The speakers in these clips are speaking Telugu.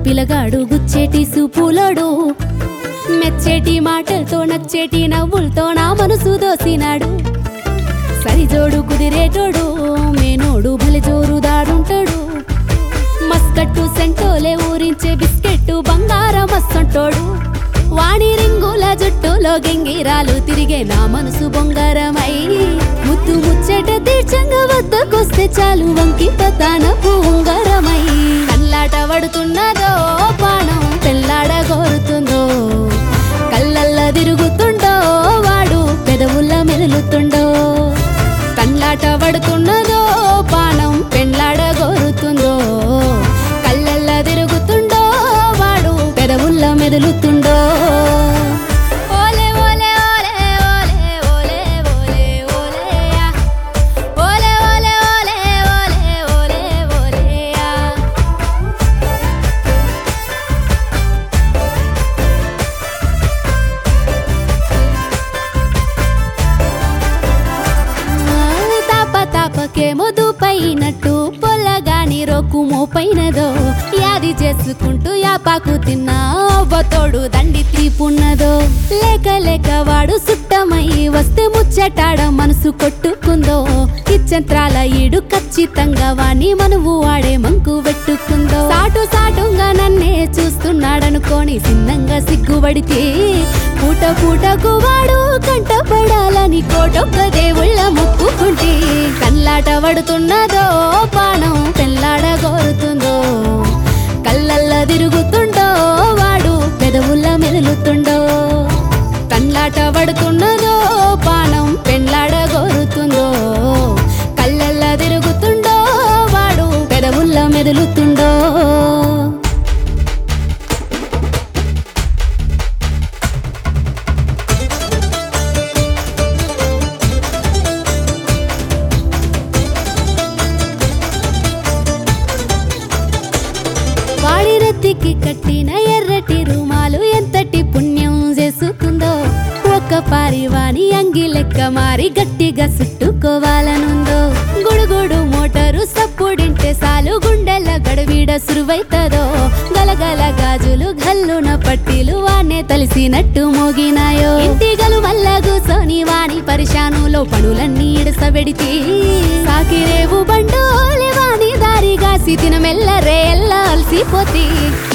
పిలగాడు గుచ్చేటి సూపులోడు మెచ్చేటి మాటలతో నచ్చేటి నవ్వులతో నా మనసు దోసినాడు సరిజోడు కుదిరేటోడు మేనోడు భలే జోరుదారుంటాడు మస్కట్టు సెంటోలే ఊరించే బిస్కెట్టు బంగారం మస్సంటోడు వాణి రింగుల జుట్టులో గెంగిరాలు తిరిగే నా మనసు బొంగారమై ముద్దు ముచ్చట తీర్చంగా వద్దకొస్తే చాలు వంకి పతాన పూంగరమై కల్లాట పడుతున్నదో పానం తెల్లాడ కోరుతుందో కళ్ళల్ల తిరుగుతుండో వాడు పెదవుల మెదులుతుండో కళ్ళాట పడుతున్నదో పానం పెళ్ళాడ గోరుతుందో కళ్ళల్ల తిరుగుతుండో వాడు పెదవుల్ల మెదులుతుండో ఓలే ఓలే ఓలే ఓలే ఓలే ఓలే ఓలేయా ఓలే ఓలే ఓలే ఓలే ఓలే ఓలేయా తాప తాపకేమో దూపైనట్టు పొల్లగాని రోకు మోపైనదో యాది చేసుకుంటూ యాపాకు తిన్నా అవ్వతోడు దండి తీపున్నదో లేక లేక వాడు సుట్టమై వస్తే ముచ్చటాడ మనసు కొట్టుకుందో ఇచ్చంత్రాల ఈడు ఖచ్చితంగా వాణి మనువు వాడే మంకు పెట్టుకుందో సాటు సాటుగా నన్నే చూస్తున్నాడనుకోని సిన్నంగా సిగ్గుబడితే పూట పూటకు వాడు కంటపడాలని కోటొక్క దేవుళ్ళ మొక్కుకుంటే కల్లాట పడుతున్నదో పానం పెళ్ళాడ కోరుతుందో కళ్ళల్ల తిరుగుతుండో వాడు పెదవుల్ల మెదులుతుండో కళ్ళాట పడుతున్నదో పానం పెళ్ళాడ కోరుతుందో కళ్ళల్ల తిరుగుతుండో వాడు పెదవుల్ల మెదులుతుండో వాడి రత్తికి కట్టిన ఎర్రటి రుమాలు ఎంతటి పుణ్యం చేసుకుందో ఒక్క పారివాణి అంగి లెక్క మారి గట్టిగా చుట్టుకోవాలనుందో గుడుగుడు మోటారు సప్పుడింటే సాలు గుండెల గడవీడ సురువైతదో గలగల గాజులు గల్లున పట్టీలు వానే తలిసినట్టు మోగినాయో ఇంటిగలు మల్ల కూసోని వాణి పరిశానులో పనులన్నీ ఇడసబెడితే సాకిరేవు బండోలే వాణి దారిగా సితిన మెల్లరే ఎల్లాల్సిపోతే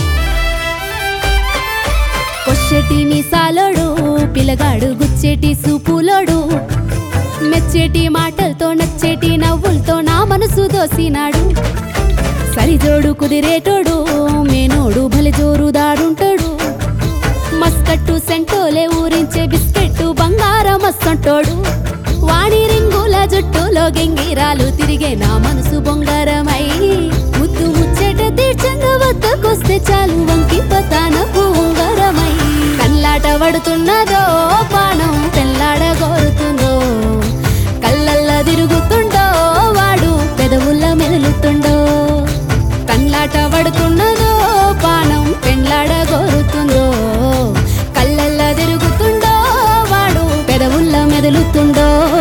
కొచ్చెటి మీసాలోడు పిలగాడు గుచ్చేటి సూపులోడు మెచ్చేటి మాటలతో నచ్చేటి నవ్వులతో నా మనసు దోసినాడు సరిజోడు కుదిరేటోడు మేనోడు భలే జోరుదారుంటాడు మస్కట్టు సెంటోలే ఊరించే బిస్కెట్టు బంగారం మస్సంటోడు వాణి రింగుల జుట్టులో గెంగిరాలు తిరిగే నా మనసు బొంగారమై ముద్దు ముచ్చట తీర్చంగా వద్దకొస్తే చాలు వంకి పతాన పూంగరమై కల్లాట పడుతున్నదో పానం తెల్లాడ కోరుతుందో కళ్ళల్ల తిరుగుతుండో వాడు పెదవుల్ల మెదులుతుండో కళ్ళాట పడుతున్నదో పానం పెళ్ళాడ కోరుతుందో కళ్ళల్ల తిరుగుతుండో వాడు పెదవుల్ల మెదులుతుండో